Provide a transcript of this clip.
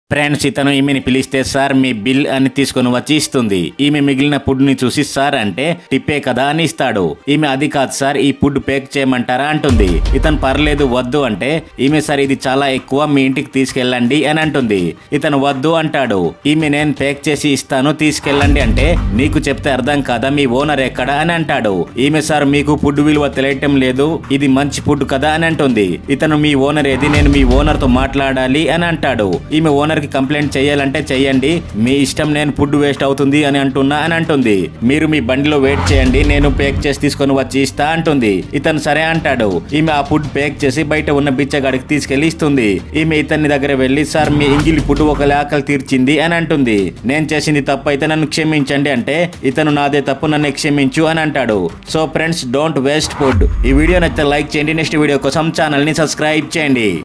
friends ఇతను ఈమెని పిలిస్తే సార్ మీ బిల్ అని తీసుకొని వచ్చి ఇస్తుంది ఈమె మిగిలిన ఫుడ్ ని చూసి సార్ అంటే టిప్పే కదా అని ఇస్తాడు ఈమె అది కాదు సార్ ఈ ఫుడ్ పేక్ చేయమంటారా అంటుంది ఇతను పర్లేదు వద్దు అంటే ఈమె సార్ ఇది చాలా ఎక్కువ మీ ఇంటికి తీసుకెళ్ళండి అని అంటుంది ఇతను వద్దు అంటాడు ఈమె నేను పేక్ చేసి ఇస్తాను తీసుకెళ్ళండి అంటే నీకు చెప్తే అర్థం కాదా మీ ఓనర్ ఎక్కడ అని అంటాడు ఈమె సార్ మీకు ఫుడ్ విలువ తెలియటం లేదు ఇది మంచి ఫుడ్ కదా అని అంటుంది ఇతను మీ ఓనర్ ఏది నేను మీ ఓనర్ తో మాట్లాడాలి అని అంటాడు ఈమె ఓనర్ కి కంప్లైంట్ చేయాలంటే చెయ్యండి మీ ఇష్టం నేను ఫుడ్ వేస్ట్ అవుతుంది అని అంటున్నా అని అంటుంది మీరు మీ బండిలో వెయిట్ చేయండి నేను పేక్ చేసి తీసుకొని వచ్చి ఇస్తా అంటుంది ఇతను సరే అంటాడు ఈమె ఆ ఫుడ్ పేక్ చేసి బయట ఉన్న బిచ్చగాడికి తీసుకెళ్లి ఇస్తుంది ఈమె ఇతని దగ్గర వెళ్లి సార్ మీ ఇంగిలి ఫుడ్ ఒక ఆకలి తీర్చింది అని అంటుంది నేను చేసింది తప్పు అయితే నన్ను క్షమించండి అంటే ఇతను నాదే తప్పు నన్ను క్షమించు అని అంటాడు so friends don't waste food ఈ వీడియో నచ్చితే లైక్ చేయండి నెక్స్ట్ వీడియో కోసం ఛానల్ ని సబ్స్క్రైబ్ చేయండి